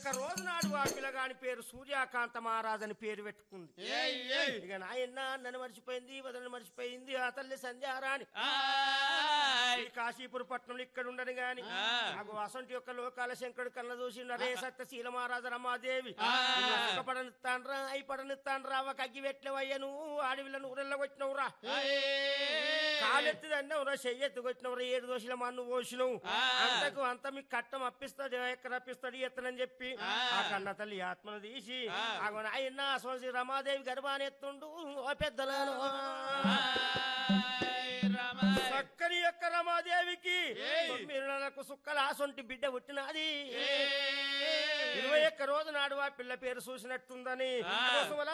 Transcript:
ఒక్క రోజు నాడు ఆ పిల్లగాని పేరు సూర్యకాంత మహారాజ్ అని పేరు పెట్టుకుంది ఏయ్, ఏయ్. ఇక నాయన్న నన్ను మర్చిపోయింది వదలని మర్చిపోయింది ఆ తల్లి సంధ్యారాణి ఆయ్. ఈ కాశీపుర పట్నంలో ఇక్కడ ఉండను గాని ఆ. నాకు వసంతి యొక్క లోకాల శంకరుడు కళ్ళ చూసి నరే సత్యశీల మహారాజ రమాదేవి ఆ. పడనిస్తాన్రా అయి పడనిస్తాన్రా ఒక అగ్గి పెట్టినవయ్య నువ్వు అడవిలో నూరెళ్ళగొచ్చినవురా ఆయ్. కాలెత్తి అన్నవరా చెయ్యెత్తి కొట్టినవరా ఏడు దోషుల మన్ను పోసినవు ఆ. అంతకు అంత మీకు కట్టం అప్పిస్తాడు ఎక్కడ అప్పిస్తాడు ఎత్తనని చెప్పి ఆ. ఆ కన్న తల్లి ఆత్మను తీసి ఆ. ఆగో ఆయన సోసి రమాదేవి గర్భాన్ని ఎత్తుండు ఓ పెద్దలను ఆయ్ రమాయ్. చక్కని యొక్క రమాదేవికి ఏయ్. తొమ్మిది నెలలకు సుక్కల ఆసొంటి బిడ్డ పుట్టినది ఏయ్. ఇరవై ఒక్క రోజు నాడు ఆ పిల్ల పేరు చూసినట్టుందని ఆ. కోసమల